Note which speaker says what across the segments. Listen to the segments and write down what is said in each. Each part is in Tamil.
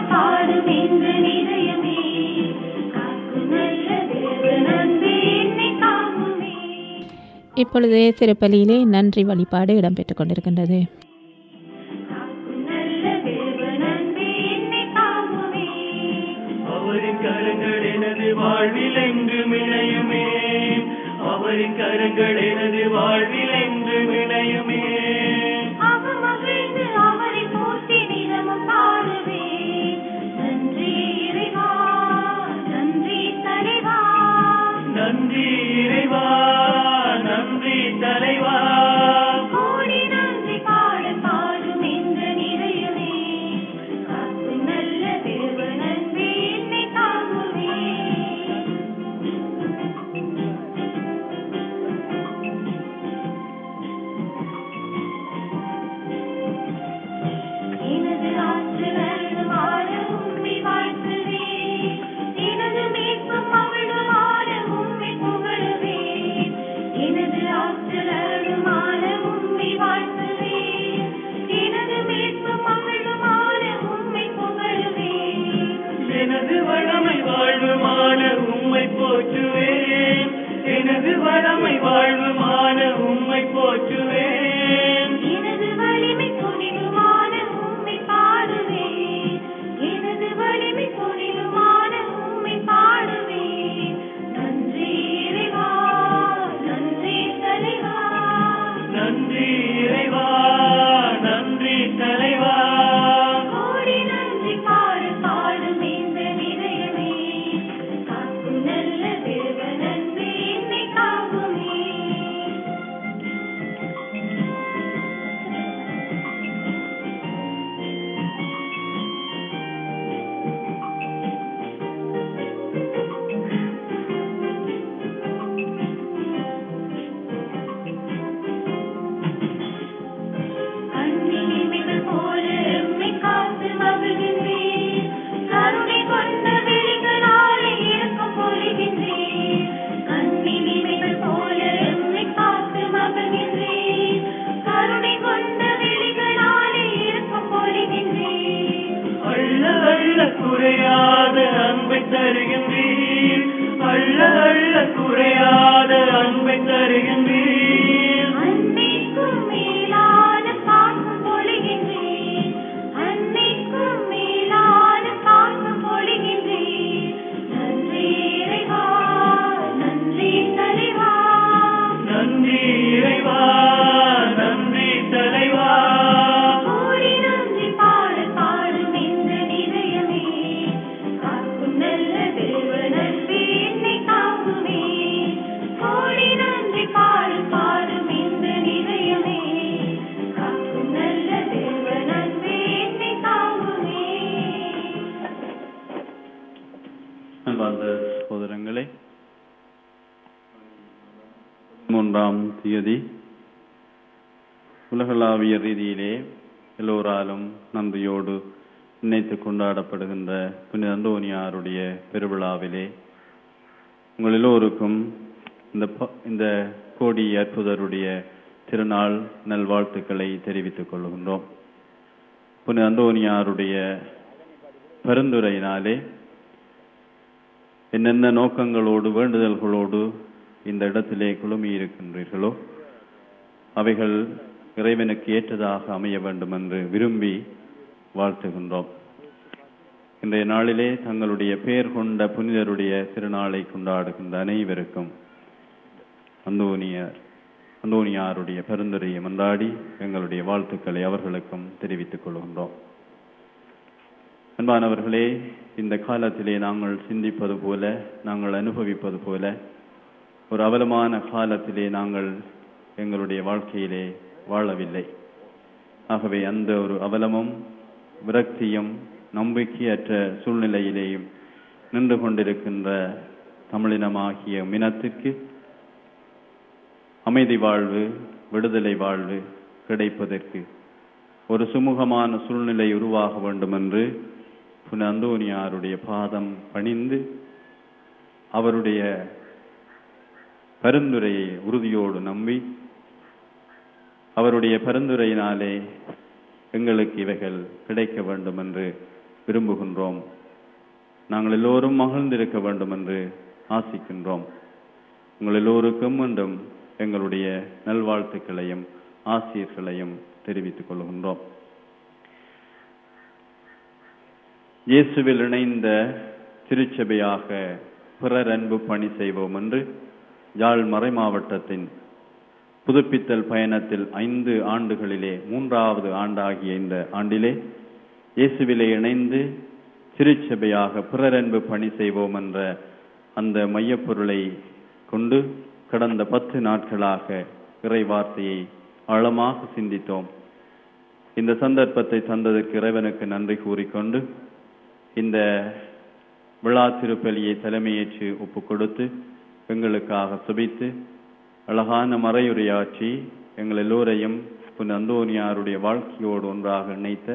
Speaker 1: பாடும் இந்த நிலையமே காக்கும் நல்ல தேவன் அன்பே என்னை காக்குமே
Speaker 2: இப்பொழுது திருப்பலியிலே நன்றி வழிபாடு இடம்பெற்றுக் கொண்டிருக்கின்றது
Speaker 1: காக்கும் நல்ல தேவன் அன்பே என்னை காக்குமே
Speaker 3: அவரின் கரங்கள் எனது வாழ்வில் என்றும் இணையுமே அவரின் கரங்கள் எனது வாழ்வில் என்றும் இணையுமே
Speaker 1: அவர் மகிழ்ந்து அவரை போற்றி நிலமும் பாடுவே நன்றி இறைவா நன்றி தலைவா
Speaker 3: நன்றி இறைவா நன்றி தலைவா
Speaker 1: கோடி நன்றி பாடல் பாடும் இந்த நிலையமே காக்கும் நல்ல தேவன் அன்பே என்னை காக்குமே எனது ஆற்றல் அருளுமாற உம்மை வாழ்த்துவே எனது மீட்பும் அருளுமாற உம்மை புகழுவே எனது ஆற்றல் அருளுமாற உம்மை வாழ்த்துவே எனது மீட்பும் அருளுமாற உம்மை புகழுவே
Speaker 3: எனது வளமை வாழ்வுமான உம்மை போற்றுவேன் எனது வளமை வாழ்வுமான உம்மை போற்றுவேன்
Speaker 1: எனது வலிமை துணிவுமான உம்மை பாடுவேன் எனது வலிமை துணிவுமான உம்மை பாடுவேன் நன்றி இறைவா நன்றி தலைவா
Speaker 3: நன்றி இறைவா நன்றி தலைவா
Speaker 1: கோடி நன்றி பாடு பாடும் இந்த நிலையமே காக்கும் நல்ல தேவன் அன்பே என்னை காக்குமே கண்ணினிமிகள் போல எம்மை காத்து மகிழ்கின்றேன் கருணை கொண்ட விழிகளாலே இரக்கம் பொழிகின்றேன் கண்ணினிமிகள் போல எம்மை காத்து மகிழ்கின்றேன் கருணை கொண்ட விழிகளாலே இரக்கம் பொழிகின்றேன்
Speaker 3: அள்ள அள்ள குறையாத அன்பை தருகின்றீர் அள்ள அள்ள குறையாத அன்பை தருகின்றீர்
Speaker 1: அன்னைக்கும் மேலான பாசம் பொழிகின்றேன் அன்னைக்கும் மேலான பாசம் பொழிகின்றேன் நன்றி இறைவா நன்றி தலைவா
Speaker 3: நன்றி இறைவா நன்றி தலைவா
Speaker 1: கோடி நன்றி பாடல் பாடும் இந்த நிலையமே காக்கும் நல்ல தேவன் அன்பே என்னை காக்குமே கோடி நன்றி பாடல் பாடும் இந்த நிலையமே காக்கும் நல்ல தேவன் அன்பே என்னை காக்குமே
Speaker 4: அன்பார்ந்த சகோதரங்களே மூன்றாம் தேதி உலகளாவிய ரீதியிலே எல்லோராலும் நன்றியோடு நினைத்து கொண்டாடப்படுகின்ற புனித அந்தோனியாருடைய பெருவிழாவிலே உங்கள் எல்லோருக்கும் இந்த ப- இந்த கோடி அற்புதருடைய திருநாள் நல்வாழ்த்துக்களை தெரிவித்துக் கொள்கின்றோம் புனித அந்தோனியாருடைய பரிந்துரையினாலே என்னென்ன நோக்கங்களோடு வேண்டுதல்களோடு இந்த இடத்திலே குழுமி இருக்கின்றீர்களோ அவைகள் இறைவனுக்கு ஏற்றதாக அமைய வேண்டும் என்று விரும்பி வாழ்த்துகின்றோம் இன்றைய நாளிலே தங்களுடைய பெயர் கொண்ட புனிதருடைய திருநாளை கொண்டாடுகின்ற அனைவருக்கும் அந்தோனியார் அந்தோனியாருடைய பரிந்துரையை மன்றாடி எங்களுடைய வாழ்த்துக்களை அவர்களுக்கும் தெரிவித்துக் கொள்கின்றோம் அன்பானவர்களே இந்த காலத்திலே நாங்கள் சிந்திப்பது போல நாங்கள் அனுபவிப்பது போல ஒரு அவலமான காலத்திலே நாங்கள் எங்களுடைய வாழ்க்கையிலே வாழவில்லை ஆகவே அந்த ஒரு அவலமும் விரக்தியும் நம்பிக்கையற்ற சூழ்நிலையிலேயும் நின்று கொண்டிருக்கின்ற தமிழினமாகிய மினத்திற்கு அமைதி வாழ்வு விடுதலை வாழ்வு கிடைப்பதற்கு ஒரு சுமூகமான சூழ்நிலை உருவாக வேண்டும் என்று புன அந்தோனியாருடைய பாதம் பணிந்து அவருடைய பரிந்துரையை உறுதியோடு நம்பி அவருடைய பரிந்துரையினாலே எங்களுக்கு இவைகள் கிடைக்க வேண்டும் என்று விரும்புகின்றோம் நாங்கள் எல்லோரும் மகிழ்ந்திருக்க வேண்டும் என்று ஆசிக்கின்றோம் உங்கள் எல்லோருக்கும் மீண்டும் எங்களுடைய நல்வாழ்த்துக்களையும் ஆசிரியர்களையும் தெரிவித்துக் கொள்கின்றோம் இயேசுவில் இணைந்த திருச்சபையாக பிறர் அன்பு பணி செய்வோம் என்று யாழ் மறை மாவட்டத்தின் புதுப்பித்தல் பயணத்தில் ஐந்து ஆண்டுகளிலே மூன்றாவது ஆண்டாகிய இந்த ஆண்டிலே இயேசுவிலே இணைந்து திருச்சபையாக பிறர் அன்பு பணி செய்வோம் என்ற அந்த மையப்பொருளை கொண்டு கடந்த பத்து நாட்களாக இறை வார்த்தையை ஆழமாக சிந்தித்தோம் இந்த சந்தர்ப்பத்தை தந்ததற்கு இறைவனுக்கு நன்றி கூறிக்கொண்டு இந்த விழா திருப்பலியை தலைமையேற்று ஒப்புக் கொடுத்து எங்களுக்காக சுபித்து அழகான மறையுரையாற்றி எங்கள் எல்லோரையும் புன் அந்தோனியாருடைய வாழ்க்கையோடு ஒன்றாக இணைத்த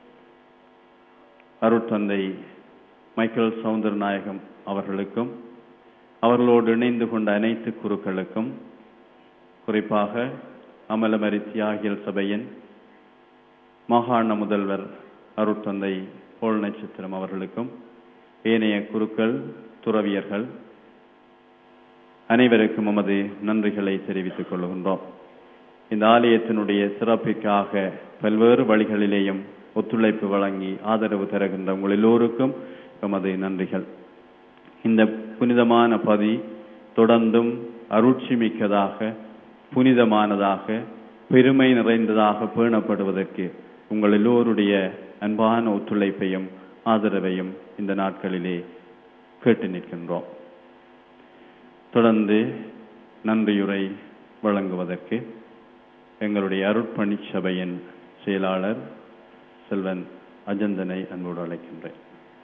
Speaker 4: அருட்தந்தை மைக்கேல் சவுந்தரநாயகம் அவர்களுக்கும் அவர்களோடு இணைந்து கொண்ட அனைத்து குருக்களுக்கும் குறிப்பாக அமலமரி தியாகியல் சபையின் மாகாண முதல்வர் அருட்தந்தை போல் நட்சத்திரம் அவர்களுக்கும் ஏனைய குருக்கள் துறவியர்கள் அனைவருக்கும் நமது நன்றிகளை தெரிவித்துக் கொள்கின்றோம் இந்த ஆலயத்தினுடைய சிறப்பிற்காக பல்வேறு வழிகளிலேயும் ஒத்துழைப்பு வழங்கி ஆதரவு தருகின்ற உங்கள் எல்லோருக்கும் எமது நன்றிகள் இந்த புனிதமான பதி தொடர்ந்தும் அருட்சி மிக்கதாக புனிதமானதாக பெருமை நிறைந்ததாக பேணப்படுவதற்கு உங்கள் எல்லோருடைய அன்பான ஒத்துழைப்பையும் ஆதரவையும் இந்த நாட்களிலே கேட்டு நிற்கின்றோம் தொடர்ந்து நன்றியுரை வழங்குவதற்கு எங்களுடைய அருட்பணி சபையின் செயலாளர் செல்வன் அஜந்தனை அன்போடு அழைக்கின்றேன்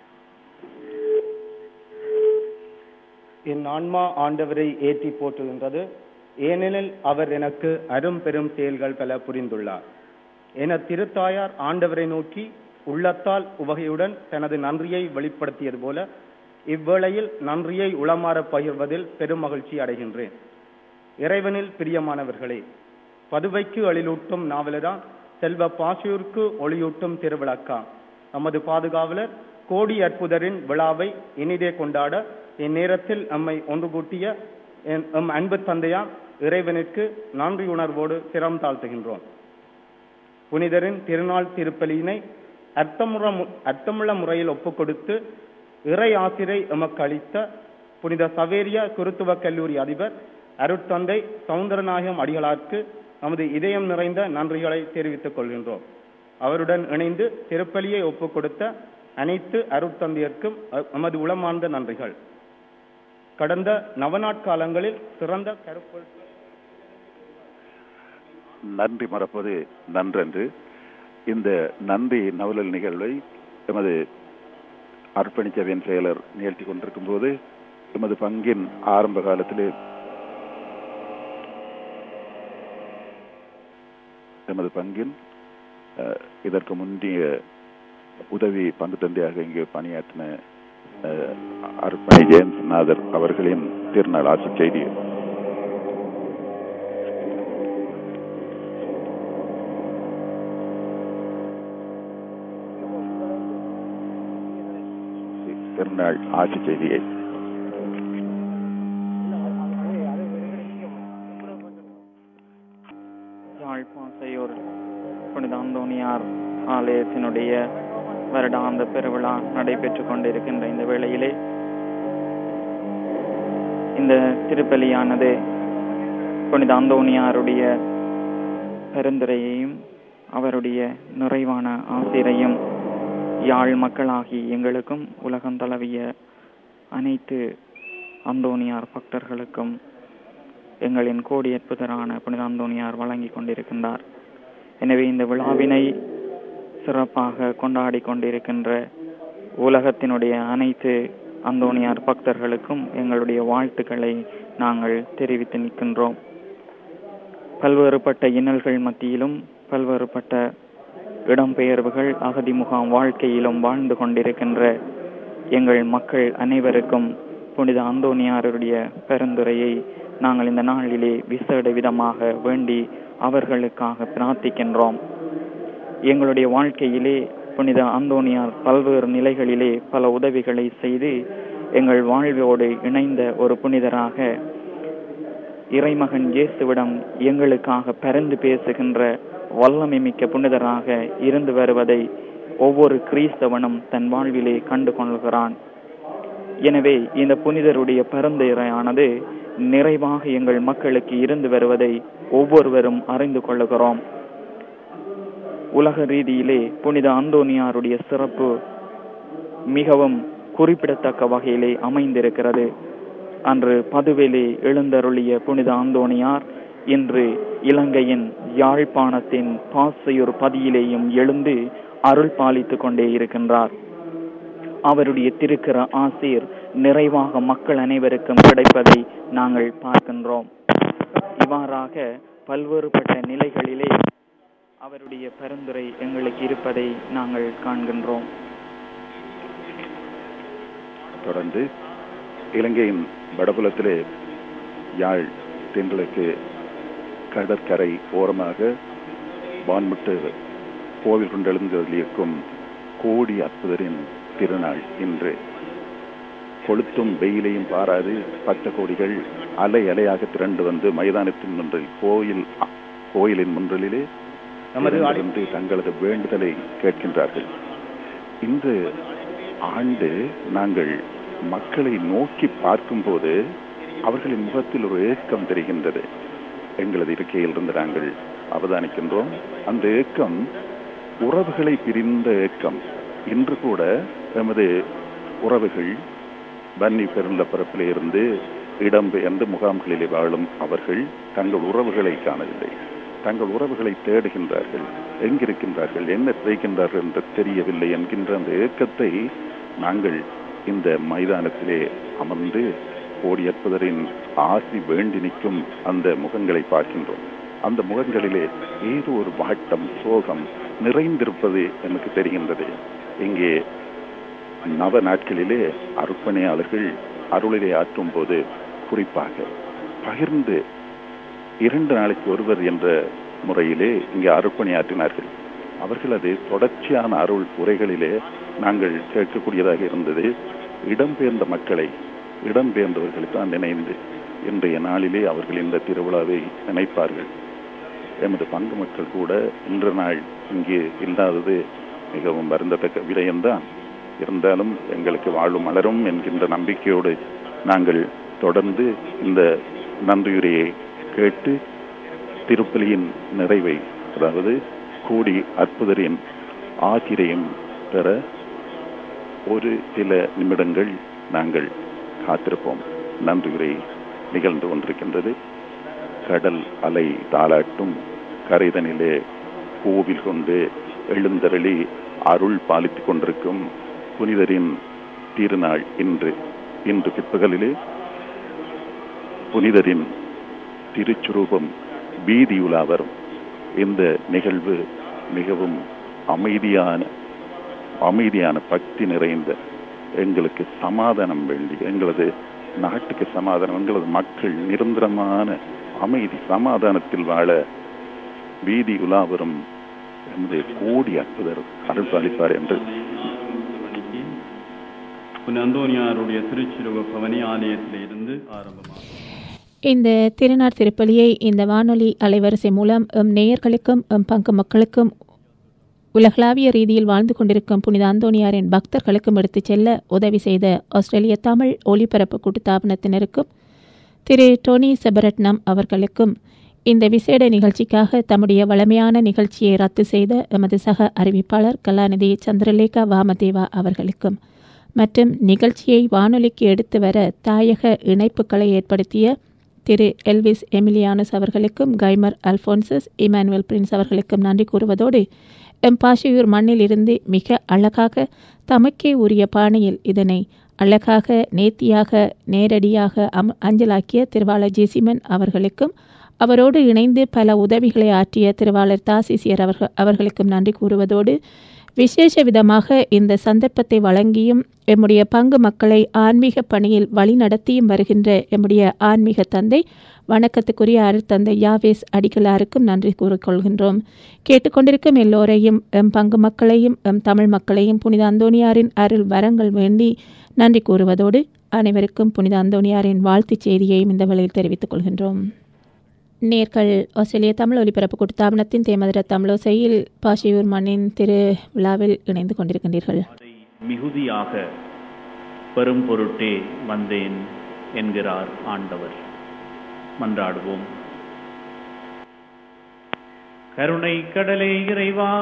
Speaker 5: என் ஆன்மா ஆண்டவரை ஏற்றி போற்றுகின்றது ஏனெனில் அவர் எனக்கு அரும் பெரும் செயல்கள் பல புரிந்துள்ளார் என திருத்தாயார் ஆண்டவரை நோக்கி உள்ளத்தால் உவகையுடன் தனது நன்றியை வெளிப்படுத்தியது போல இவ்வேளையில் நன்றியை உளமாற பகிர்வதில் பெரும் மகிழ்ச்சி அடைகின்றேன் இறைவனில் பிரியமானவர்களே பதுவைக்கு அழிலூட்டும் நாவலரான் செல்வ பாசியூருக்கு ஒளியூட்டும் திருவிளக்கா நமது பாதுகாவலர் கோடி அற்புதரின் விழாவை இனிதே கொண்டாட இந்நேரத்தில் நம்மை ஒன்று கூட்டிய என் எம் அன்பு தந்தையாம் இறைவனுக்கு நன்றி உணர்வோடு சிரம் தாழ்த்துகின்றோம் புனிதரின் திருநாள் திருப்பலியினை அர்த்தமுற அர்த்தமுள்ள முறையில் ஒப்புக் கொடுத்து இறை ஆசிரை எமக்கு அளித்த புனித சவேரிய குருத்துவ கல்லூரி அதிபர் அருட்தந்தை சவுந்தரநாயகம் அடிகளாருக்கு நமது இதயம் நிறைந்த நன்றிகளை தெரிவித்துக் கொள்கின்றோம் அவருடன் இணைந்து திருப்பலியை ஒப்புக் கொடுத்த அனைத்து அருட்தந்தையர்க்கும் நமது உளமார்ந்த நன்றிகள் கடந்த நவநாட்காலங்களில் சிறந்த கருப்பொருள்
Speaker 6: நன்றி மறப்பது நன்றன்று இந்த நன்றி நவலல் நிகழ்வை எமது அர்ப்பணிச்சவின் செயலர் நிகழ்த்தி கொண்டிருக்கும் போது எமது பங்கின் ஆரம்ப காலத்திலே எமது பங்கின் அஹ், இதற்கு முந்தைய உதவி பங்கு தந்தையாக இங்கு பணியாற்றின அஹ், அர்ப்பணி ஜேம்ஸ் நாதர் அவர்களின் திருநாள் ஆட்சி செய்தி திருநாள் ஆட்சி செய்தியை
Speaker 7: யாழ்ப்பாணத்தையூர் புனித அந்தோனியார் ஆலயத்தினுடைய வருடாந்த பெருவிழா நடைபெற்றுக் கொண்டிருக்கின்ற இந்த வேளையிலே இந்த திருப்பலியானது புனித அந்தோனியாருடைய பெருந்துரையையும் அவருடைய நிறைவான ஆசிரையும் யாழ் மக்களாகி எங்களுக்கும் உலகம் தழுவிய அனைத்து அந்தோனியார் பக்தர்களுக்கும் எங்களின் கோடி அற்புதரான புனித அந்தோனியார் வழங்கி கொண்டிருக்கின்றார் எனவே இந்த விழாவினை சிறப்பாக கொண்டாடி கொண்டிருக்கின்ற உலகத்தினுடைய அனைத்து அந்தோனியார் பக்தர்களுக்கும் எங்களுடைய வாழ்த்துக்களை நாங்கள் தெரிவித்து நிற்கின்றோம் பல்வேறுபட்ட இன்னல்கள் மத்தியிலும் பல்வேறுபட்ட இடம்பெயர்வுகள் அகதி முகாம் வாழ்க்கையிலும் வாழ்ந்து கொண்டிருக்கின்ற எங்கள் மக்கள் அனைவருக்கும் புனித அந்தோனியாருடைய பெருந்துரையை நாங்கள் இந்த நாளிலே விசேட விதமாக வேண்டி அவர்களுக்காக பிரார்த்திக்கின்றோம் எங்களுடைய வாழ்க்கையிலே புனித அந்தோனியார் பல்வேறு நிலைகளிலே பல உதவிகளை செய்து எங்கள் வாழ்வோடு இணைந்த ஒரு புனிதராக இறைமகன் இயேசுவிடம் எங்களுக்காக பரிந்து பேசுகின்ற வல்லமை மிக்க புனிதராக இருந்து வருவதை ஒவ்வொரு கிறிஸ்தவனும் தன் வாழ்விலே கண்டு கொள்கிறான் எனவே இந்த புனிதருடைய பரிந்துரையானது நிறைவாக எங்கள் மக்களுக்கு இருந்து வருவதை ஒவ்வொருவரும் அறிந்து கொள்ளுகிறோம் உலக ரீதியிலே புனித அந்தோனியாருடைய சிறப்பு மிகவும் குறிப்பிடத்தக்க வகையிலே அமைந்திருக்கிறது அன்று பதுவிலே எழுந்தருளிய புனித அந்தோணியார் இன்று இலங்கையின் யாழ்ப்பாணத்தின் பாசையூர் பதியிலேயும் எழுந்து அருள் பாலித்துக் கொண்டே இருக்கின்றார் அவருடைய திருக்கிற ஆசீர் நிறைவாக மக்கள் அனைவருக்கும் கிடைப்பதை நாங்கள் பார்க்கின்றோம் இவ்வாறாக பல்வேறுபட்ட நிலைகளிலே அவருடைய பரிந்துரை எங்களுக்கு இருப்பதை நாங்கள் காண்கின்றோம்
Speaker 6: தொடர்ந்து இலங்கையின் வடபுலத்திலே யாழ் தென்கிழக்கு கடற்கரை ஓரமாக வான்முட்டு கோவில் கொண்டெழுந்தருளியிருக்கும் கோடி அற்புதரின் திருநாள் இன்று கொளுத்தும் வெயிலையும் பாராது பக்த கோடிகள் அலை அலையாக திரண்டு வந்து மைதானத்தின் முன்றில் கோயில் கோயிலின் முன்றலிலே
Speaker 5: நமது அடி-
Speaker 6: இருந்து தங்களது வேண்டுதலை கேட்கின்றார்கள் இன்று ஆண்டு நாங்கள் மக்களை நோக்கி பார்க்கும்போது அவர்களின் முகத்தில் ஒரு ஏக்கம் தெரிகின்றது எங்களது இருக்கையில் இருந்து நாங்கள் அவதானிக்கின்றோம் அந்த ஏக்கம் உறவுகளை பிரிந்த ஏக்கம் இன்று கூட எமது உறவுகள் பன்னி பெருந்த பரப்பிலே இருந்து இடம்பெயர்ந்து முகாம்களிலே வாழும் அவர்கள் தங்கள் உறவுகளை காணவில்லை தங்கள் உறவுகளை தேடுகின்றார்கள் எங்கிருக்கின்றார்கள் என்ன செய்கின்றார்கள் என்று தெரியவில்லை என்கின்ற அந்த ஏக்கத்தை நாங்கள் இந்த மைதானத்திலே அமர்ந்து கோடியற்பதரின் ஆசி வேண்டி நிற்கும் அந்த முகங்களை பார்க்கின்றோம் அந்த முகங்களிலே ஏதோ ஒரு வாட்டம் சோகம் நிறைந்திருப்பது எனக்கு தெரிகின்றது இங்கே நவ நாட்களிலே அர்ப்பணியாளர்கள் அருளிலே ஆற்றும் போது குறிப்பாக பகிர்ந்து இரண்டு நாளைக்கு ஒருவர் என்ற முறையிலே இங்கே அர்ப்பணியாற்றினார்கள் அவர்கள் அது தொடர்ச்சியான அருள் உரைகளிலே நாங்கள் கேட்கக்கூடியதாக இருந்தது இடம்பெயர்ந்த மக்களை இடம்பெயர்ந்தவர்களை தான் நினைந்து இன்றைய நாளிலே அவர்கள் இந்த திருவிழாவை நினைப்பார்கள் எமது பங்கு மக்கள் கூட இன்று நாள் இங்கே இல்லாதது மிகவும் வருந்தத்தக்க விடயம்தான் இருந்தாலும் எங்களுக்கு வாழும் மலரும் என்கின்ற நம்பிக்கையோடு நாங்கள் தொடர்ந்து இந்த நன்றியுரையை கேட்டு திருப்பலியின் நிறைவை அதாவது கூடி அற்புதரின் ஆசிரியம் பெற ஒரு சில நிமிடங்கள் நாங்கள் காத்திருப்போம் நன்றியுரை நிகழ்ந்து கொண்டிருக்கின்றது கடல் அலை தாளாட்டும் கரைதனிலே கோவில் கொண்டு எழுந்தருளி அருள் பாலித்துக் கொண்டிருக்கும் புனிதரின் திருநாள் இன்று இன்று பிற்பகலிலே புனிதரின் திருச்சுரூபம் வீதியுலா வரும் இந்த நிகழ்வு மிகவும் அமைதியான அமைதியான பக்தி நிறைந்த எங்களுக்கு சமாதானம் வேண்டி எங்களது நாட்டுக்கு சமாதானம் எங்களது மக்கள் நிரந்தரமான அமைதி சமாதானத்தில் வாழ வீதி உலா வரும் எமது கோடி அற்புதர் அருள் பாலிப்பார் என்று
Speaker 4: மணிக்கு புனித அந்தோனியாருடைய திருச்சிறுவ பவனி ஆலயத்திலே இருந்து ஆரம்பமாகும்
Speaker 2: இந்த திருநாள் திருப்பலியை இந்த வானொலி அலைவரிசை மூலம் எம் நேயர்களுக்கும் எம் பங்கு மக்களுக்கும் உலகளாவிய ரீதியில் வாழ்ந்து கொண்டிருக்கும் புனித அந்தோனியாரின் பக்தர்களுக்கும் எடுத்துச் செல்ல உதவி செய்த ஆஸ்திரேலிய தமிழ் ஒலிபரப்பு கூட்டுத்தாபனத்தினருக்கும் திரு டோனி செபரட்னம் அவர்களுக்கும் இந்த விசேட நிகழ்ச்சிக்காக தம்முடைய வளமையான நிகழ்ச்சியை ரத்து செய்த எமது சக அறிவிப்பாளர் கலாநிதி சந்திரலேகா வாமதேவா அவர்களுக்கும் மற்றும் நிகழ்ச்சியை வானொலிக்கு எடுத்து வர தாயக இணைப்புகளை ஏற்படுத்திய திரு எல்விஸ் எமிலியானஸ் அவர்களுக்கும் கைமர் அல்போன்சஸ் இமானுவேல் பிரின்ஸ் அவர்களுக்கும் நன்றி கூறுவதோடு எம்பாஷியூர் மண்ணில் இருந்து மிக அழகாக தமக்கே உரிய பாணியில் இதனை அழகாக நேர்த்தியாக நேரடியாக அம் அஞ்சலாக்கிய திருவாளர் ஜெசிமன் அவர்களுக்கும் அவரோடு இணைந்து பல உதவிகளை ஆற்றிய திருவாளர் தாசிசியர் அவர்கள் அவர்களுக்கும் நன்றி கூறுவதோடு விசேஷ விதமாக இந்த சந்தர்ப்பத்தை வழங்கியும் எம்முடைய பங்கு மக்களை ஆன்மீக பணியில் வழிநடத்தியும் வருகின்ற எம்முடைய ஆன்மீக தந்தை வணக்கத்துக்குரிய அருட்தந்தை யாவேஸ் அடிகளாருக்கும் நன்றி கூறிக்கொள்கின்றோம் கேட்டுக்கொண்டிருக்கும் எல்லோரையும் எம் பங்கு மக்களையும் எம் தமிழ் மக்களையும் புனித அந்தோணியாரின் அருள் வரங்கள் வேண்டி நன்றி கூறுவதோடு அனைவருக்கும் புனித அந்தோணியாரின் வாழ்த்துச் செய்தியையும் இந்த வேளையில் தெரிவித்துக் கொள்கின்றோம் நேர்கள் ஆஸ்திரேலிய தமிழ் ஒலிபரப்பு கூட்டுத்தாபனத்தின் தேமதுர தமிழோசையில் பாஷியூர் மண்ணின் திரு விழாவில் இணைந்து கொண்டிருக்கின்றீர்கள்
Speaker 8: அதை மிகுதியாக பெரும் பொருட்டே வந்தேன் என்கிறார் ஆண்டவர் மன்றாடுவோம் கருணை கடலே இறைவா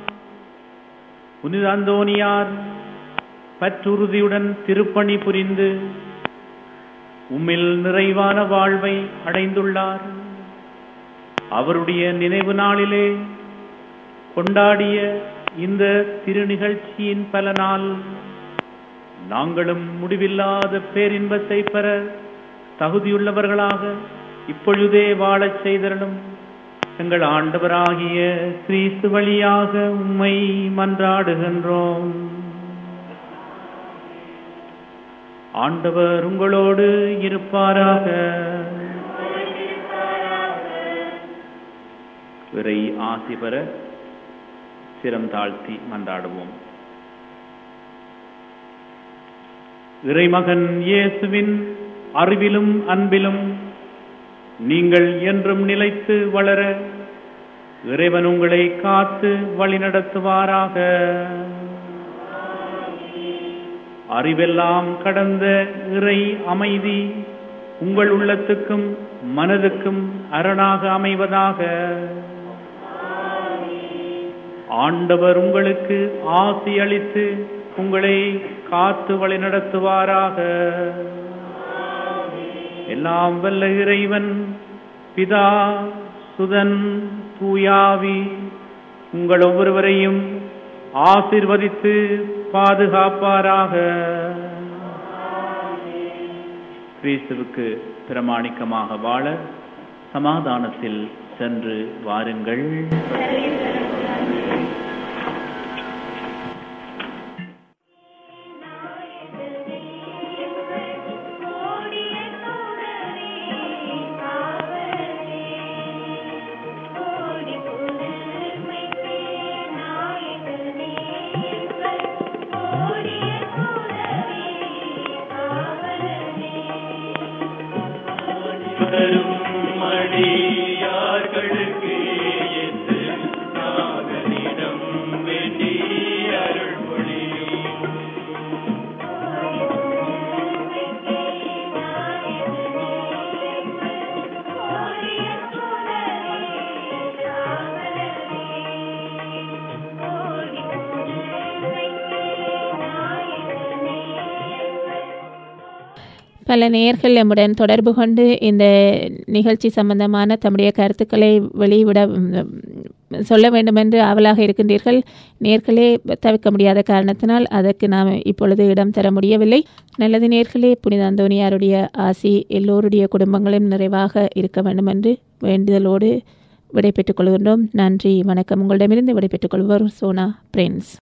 Speaker 8: புனித அந்தோனியார் பற்றுறுதியுடன் திருப்பணி புரிந்து உம்மில் நிறைவான வாழ்வை அடைந்துள்ளார் அவருடைய நினைவு நாளிலே கொண்டாடிய இந்த திருநிகழ்ச்சியின் பலனால் நாங்களும் முடிவில்லாத பேரின்பத்தை பெற தகுதியுள்ளவர்களாக இப்பொழுதே வாழச் செய்தரணும் எங்கள் ஆண்டவராகிய கிறிஸ்து வழியாக உம்மை மன்றாடுகின்றோம் ஆண்டவர் உங்களோடு இருப்பாராக இறை ஆசி பெற சிரம் தாழ்த்தி மன்றாடுவோம் இறைமகன் இயேசுவின் அறிவிலும் அன்பிலும் நீங்கள் என்றும் நிலைத்து வளர இறைவன் உங்களை காத்து வழிநடத்துவாராக அறிவெல்லாம் கடந்த இறை அமைதி உங்கள் உள்ளத்துக்கும் மனதுக்கும் அரணாக அமைவதாக ஆண்டவர் உங்களுக்கு ஆசி அளித்து உங்களை காத்து வழிநடத்துவாராக எல்லாம் வல்ல இறைவன் பிதா சுதன் தூயாவி உங்கள் ஒவ்வொருவரையும் ஆசிர்வதித்து பாதுகாப்பாராக கிறிஸ்துவுக்கு பிரமாணிக்கமாக வாழ சமாதானத்தில் சென்று வாருங்கள்
Speaker 1: ஓடிய தூதரே காவலரே ஓடி புதுமைக்கே நாயகனே ஓடிய தூதரே காவலரே
Speaker 3: மடியார்களுக்கு என்று நாகனிடம் வேண்டி அருள் பொழியும்
Speaker 2: பல நேயர்கள் நம்முடன் தொடர்பு கொண்டு இந்த நிகழ்ச்சி சம்பந்தமான தம்முடைய கருத்துக்களை வெளியிட ம், சொல்ல வேண்டுமென்று ஆவலாக இருக்கின்றீர்கள் நேர்களே தவிர்க்க முடியாத காரணத்தினால் அதற்கு நாம் இப்பொழுது இடம் தர முடியவில்லை நல்லது நேர்களே புனித அந்தோனியாருடைய ஆசி எல்லோருடைய குடும்பங்களும் நிறைவாக இருக்க வேண்டும் என்று வேண்டுதலோடு விடைபெற்றுக் கொள்கின்றோம் நன்றி வணக்கம் உங்களிடமிருந்து விடைபெற்றுக் கொள்வோர் சோனா பிரின்ஸ்